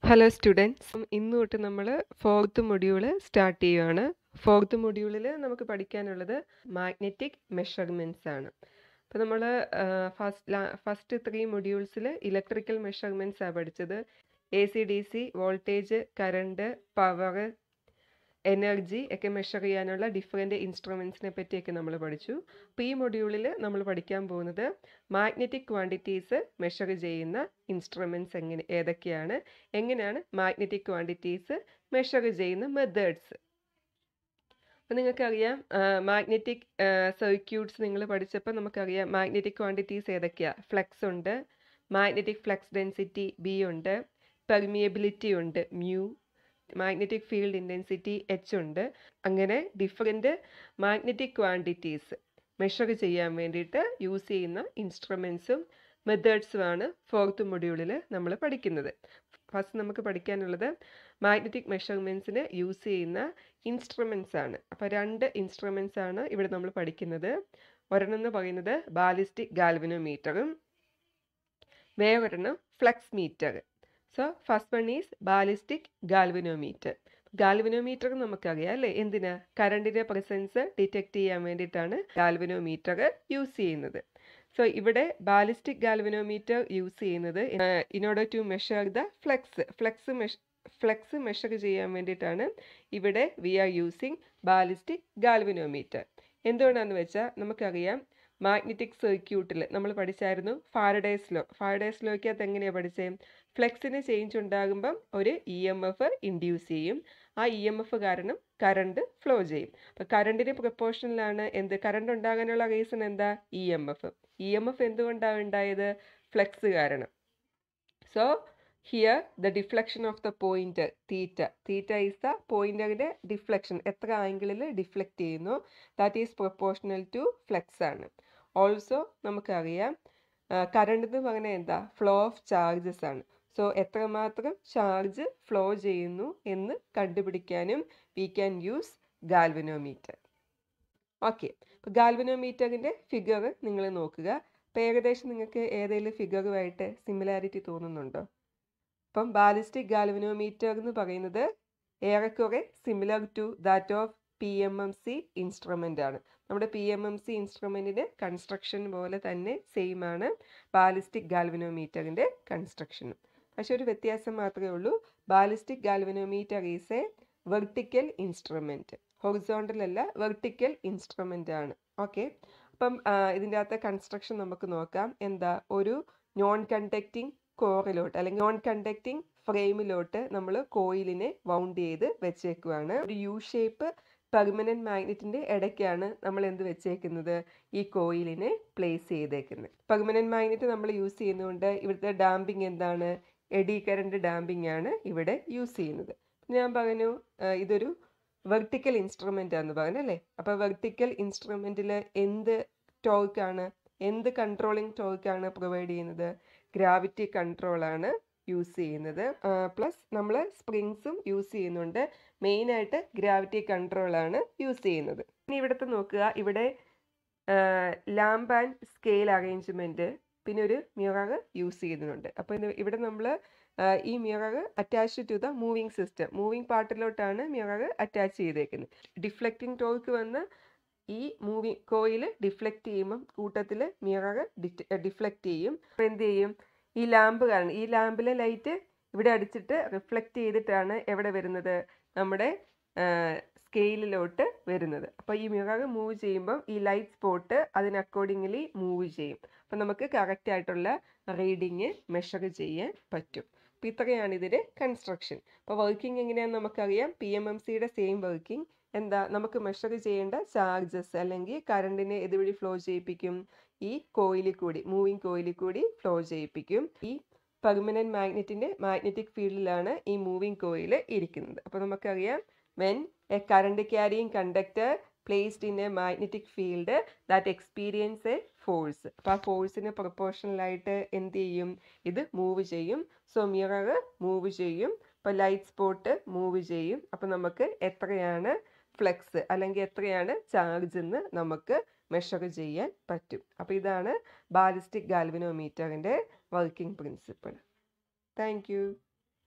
hello students ഇന്ന് തൊട്ട് നമ്മൾ ഫോർത്ത് മൊഡ്യൂള് സ്റ്റാർട്ട് ചെയ്യുകയാണ് ഫോർത്ത് മൊഡ്യൂളിൽ നമുക്ക് പഠിക്കാനുള്ളത് മാഗ്നറ്റിക് മെഷർമെൻറ്റ്സ് ആണ് അപ്പോൾ നമ്മൾ ഫസ്റ്റ് ഫസ്റ്റ് ത്രീ മൊഡ്യൂൾസിൽ ഇലക്ട്രിക്കൽ മെഷർമെൻറ്റ്സ് ആണ് പഠിച്ചത് A C D C voltage current power energy ഒക്കെ മെഷർ ചെയ്യാനുള്ള ഡിഫറെൻറ്റ് ഇൻസ്ട്രുമെൻസിനെ പറ്റിയൊക്കെ നമ്മൾ പഠിച്ചു അപ്പോൾ ഈ മൊഡ്യൂളിൽ നമ്മൾ പഠിക്കാൻ പോകുന്നത് മാഗ്നറ്റിക് ക്വാണ്ടിറ്റീസ് മെഷർ ചെയ്യുന്ന ഇൻസ്ട്രുമെൻറ്റ്സ് എങ്ങനെ ഏതൊക്കെയാണ് എങ്ങനെയാണ് മാഗ്നറ്റിക് ക്വാണ്ടിറ്റീസ് മെഷർ ചെയ്യുന്ന മെത്തേഡ്സ് അപ്പോൾ നിങ്ങൾക്കറിയാം മാഗ്നറ്റിക് സർക്യൂട്ട്സ് നിങ്ങൾ പഠിച്ചപ്പോൾ നമുക്കറിയാം മാഗ്നറ്റിക് ക്വാണ്ടിറ്റീസ് ഏതൊക്കെയാണ് ഫ്ലക്സ് ഉണ്ട് മാഗ്നറ്റിക് ഫ്ലക്സ് ഡെൻസിറ്റി ബി ഉണ്ട് പെർമിയബിലിറ്റി ഉണ്ട് mu magnetic field intensity H ഉണ്ട് അങ്ങനെ ഡിഫറെൻറ്റ് മാഗ്നറ്റിക് ക്വാണ്ടിറ്റീസ് മെഷർ ചെയ്യാൻ വേണ്ടിയിട്ട് യൂസ് ചെയ്യുന്ന ഇൻസ്ട്രുമെൻസും മെത്തേഡ്സുമാണ് ഫോർത്ത് മൊഡ്യൂളിൽ നമ്മൾ പഠിക്കുന്നത് ഫസ്റ്റ് നമുക്ക് പഠിക്കാനുള്ളത് മാഗ്നറ്റിക് മെഷർമെൻറ്റ്സിന് യൂസ് ചെയ്യുന്ന ഇൻസ്ട്രുമെൻസ് ആണ് അപ്പോൾ രണ്ട് ഇൻസ്ട്രുമെൻസ് ആണ് ഇവിടെ നമ്മൾ പഠിക്കുന്നത് ഒരെണ്ണം എന്ന് പറയുന്നത് ബാലിസ്റ്റിക് ഗാൽവനോമീറ്ററും വേറൊരെണ്ണം flux meter so first one is ballistic galvanometer galvanometer നമുക്കറിയാം അല്ലേ എന്തിനാ കറണ്ടിൻ്റെ പ്രസൻസ് ഡിറ്റക്ട് ചെയ്യാൻ വേണ്ടിയിട്ടാണ് ഗാൽവനോമീറ്റർ യൂസ് ചെയ്യുന്നത് സോ ഇവിടെ ബാലിസ്റ്റിക് ഗാൽവനോമീറ്റർ യൂസ് ചെയ്യുന്നത് in order to measure the flux flux mesh flux measure ചെയ്യാൻ വേണ്ടിയിട്ടാണ് ഇവിടെ we are using ballistic galvanometer എന്തുകൊണ്ടാണെന്ന് വെച്ചാൽ നമുക്കറിയാം മാഗ്നറ്റിക് സർക്യൂട്ടിൽ നമ്മൾ പഠിച്ചായിരുന്നു ഫാരഡേസ് ലോ ഫാരഡേസ് ലോയ്ക്കകത്ത് എങ്ങനെയാണ് പഠിച്ചത് ഫ്ലെക്സിന് ചേഞ്ച് ഉണ്ടാകുമ്പം ഒരു ഇ എം എഫ് ഇൻഡ്യൂസ് ചെയ്യും ആ ഇ എം എഫ് കാരണം കറണ്ട് ഫ്ലോ ചെയ്യും അപ്പോൾ കറണ്ടിന് പ്രൊപ്പോർഷനിലാണ് എന്ത് കറണ്ട് ഉണ്ടാകാനുള്ള റീസൺ എന്താ E M F E M F എന്തുകൊണ്ടാണ് ഉണ്ടായത് ഫ്ലെക്സ് കാരണം so here the deflection of the point theta theta is the പോയിന്റിൻ്റെ ഡിഫ്ലക്ഷൻ എത്ര ആംഗിളിൽ ഡിഫ്ലക്റ്റ് ചെയ്യുന്നു that is proportional to flux ആണ് ഓൾസോ നമുക്കറിയാം കറണ്ട് എന്ന് പറഞ്ഞാൽ എന്താ ഫ്ലോ ഓഫ് ചാർജസ് ആണ് സോ എത്രമാത്രം ചാർജ് ഫ്ലോ ചെയ്യുന്നു എന്ന് കണ്ടുപിടിക്കാനും we can use galvanometer okay അപ്പോൾ ഗാൽവനോമീറ്ററിൻ്റെ ഫിഗർ നിങ്ങൾ നോക്കുക അപ്പോൾ ഏകദേശം നിങ്ങൾക്ക് ഏതെങ്കിലും ഫിഗറുമായിട്ട് സിമിലാരിറ്റി തോന്നുന്നുണ്ടോ അപ്പം ബാലിസ്റ്റിക് ഗാൽവനോമീറ്റർ എന്ന് പറയുന്നത് ഏറെക്കുറെ similar to that of P M M C instrument ആണ് നമ്മുടെ പി എം എം സി ഇൻസ്ട്രുമെൻറ്റിൻ്റെ കൺസ്ട്രക്ഷൻ പോലെ തന്നെ സെയിം ആണ് ബാലിസ്റ്റിക് ഗാൽവനോമീറ്ററിൻ്റെ കൺസ്ട്രക്ഷനും പക്ഷെ ഒരു വ്യത്യാസം മാത്രമേ ഉള്ളൂ ballistic galvanometer is a vertical instrument horizontal അല്ല വെർട്ടിക്കൽ ഇൻസ്ട്രുമെൻ്റ് ആണ് ഓക്കെ അപ്പം ഇതിൻ്റെ അകത്തെ കൺസ്ട്രക്ഷൻ നമുക്ക് നോക്കാം എന്താ ഒരു നോൺ കണ്ടക്റ്റിംഗ് കോറിലോട്ട് അല്ലെങ്കിൽ നോൺ കണ്ടക്റ്റിംഗ് ഫ്രെയിമിലോട്ട് നമ്മൾ കോയിലിനെ വൗണ്ട് ചെയ്ത് വെച്ചേക്കുവാണ് ഒരു യു ഷേപ്പ് പെർമനൻറ്റ് മാഗ്നറ്റിൻ്റെ ഇടയ്ക്കാണ് നമ്മൾ എന്ത് വെച്ചേക്കുന്നത് ഈ കോയിലിനെ പ്ലേസ് ചെയ്തേക്കുന്നത് പെർമനൻറ്റ് മാഗ്നറ്റ് നമ്മൾ യൂസ് ചെയ്യുന്നതുകൊണ്ട് ഇവിടുത്തെ ഡാമ്പിങ് എന്താണ് എഡി കറണ്ട് ഡാമ്പിങ് ആണ് ഇവിടെ യൂസ് ചെയ്യുന്നത് ഞാൻ പറഞ്ഞു ഇതൊരു വെർട്ടിക്കൽ ഇൻസ്ട്രുമെൻ്റ് ആണെന്ന് പറഞ്ഞു അല്ലേ അപ്പോൾ വെർട്ടിക്കൽ ഇൻസ്ട്രുമെൻറ്റിൽ എന്ത് ടോർക്കാണ് എന്ത് കൺട്രോളിങ് ടോർക്കാണ് പ്രൊവൈഡ് ചെയ്യുന്നത് ഗ്രാവിറ്റി കൺട്രോളാണ് യൂസ് ചെയ്യുന്നത് പ്ലസ് നമ്മൾ സ്പ്രിങ്സും യൂസ് ചെയ്യുന്നുണ്ട് മെയിനായിട്ട് ഗ്രാവിറ്റി കൺട്രോളാണ് യൂസ് ചെയ്യുന്നത് ഇനി ഇവിടുത്തെ നോക്കുക ഇവിടെ ലാമ്പ് ആൻഡ് സ്കെയിൽ അറേഞ്ച്മെൻറ്റ് പിന്നെ ഒരു മിറർ യൂസ് ചെയ്യുന്നുണ്ട് അപ്പോൾ ഇവിടെ നമ്മൾ ഈ mirror attach to the moving system moving പാർട്ടിലോട്ടാണ് മിറർ അറ്റാച്ച് ചെയ്തേക്കുന്നത് ഡിഫ്ലക്റ്റിംഗ് ടോർക്ക് വന്ന് ഈ മൂവി കോയിൽ ഡിഫ്ലക്റ്റ് ചെയ്യുമ്പം കൂട്ടത്തിൽ മിറർ ഡിഫ്ലക്റ്റ് ചെയ്യും അപ്പോൾ എന്ത് ചെയ്യും ഈ ലാമ്പ് കാരണം ഈ ലാമ്പിലെ ലൈറ്റ് ഇവിടെ അടിച്ചിട്ട് റിഫ്ലക്റ്റ് ചെയ്തിട്ടാണ് എവിടെ വരുന്നത് നമ്മുടെ സ്കെയിലിലോട്ട് വരുന്നത് അപ്പോൾ ഈ മിറർ മൂവ് ചെയ്യുമ്പം ഈ ലൈറ്റ് സ്പോട്ട് അതിന് അക്കോർഡിംഗ്ലി മൂവ് ചെയ്യും അപ്പോൾ നമുക്ക് കറക്റ്റ് ആയിട്ടുള്ള റീഡിങ് മെഷർ ചെയ്യാൻ പറ്റും അപ്പോൾ ഇത്രയാണ് ഇതിൻ്റെ കൺസ്ട്രക്ഷൻ അപ്പോൾ വർക്കിംഗ് എങ്ങനെയാണെന്ന് നമുക്കറിയാം പി എം എം സിയുടെ സെയിം വർക്കിംഗ് എന്താ നമുക്ക് മെഷർ ചെയ്യേണ്ട ചാർജസ് അല്ലെങ്കിൽ കറണ്ടിനെ ഇതുവഴി ഫ്ലോ ചെയ്യിപ്പിക്കും ഈ കോയിലിൽ കൂടി മൂവിങ് കോയിലിൽ കൂടി ഫ്ലോ ചെയ്യിപ്പിക്കും ഈ പെർമനൻറ്റ് മാഗ്നറ്റിൻ്റെ മാഗ്നറ്റിക് ഫീൽഡിലാണ് ഈ മൂവിങ് കോയിൽ ഇരിക്കുന്നത് അപ്പോൾ നമുക്കറിയാം when a current carrying conductor placed in a magnetic field that experience a force അപ്പോൾ ആ ഫോഴ്സിന് പ്രൊപ്പോർഷണലായിട്ട് എന്ത് ചെയ്യും ഇത് മൂവ് ചെയ്യും സോ മിറർ മൂവ് ചെയ്യും അപ്പോൾ ലൈറ്റ് സ്പോട്ട് മൂവ് ചെയ്യും അപ്പോൾ നമുക്ക് എത്രയാണ് ഫ്ലെക്സ് അല്ലെങ്കിൽ എത്രയാണ് ചാർജ് എന്ന് നമുക്ക് മെഷർ ചെയ്യാൻ പറ്റും അപ്പോൾ ഇതാണ് ബാലിസ്റ്റിക് ഗാൽവനോമീറ്ററിൻ്റെ വർക്കിംഗ് പ്രിൻസിപ്പിൾ താങ്ക്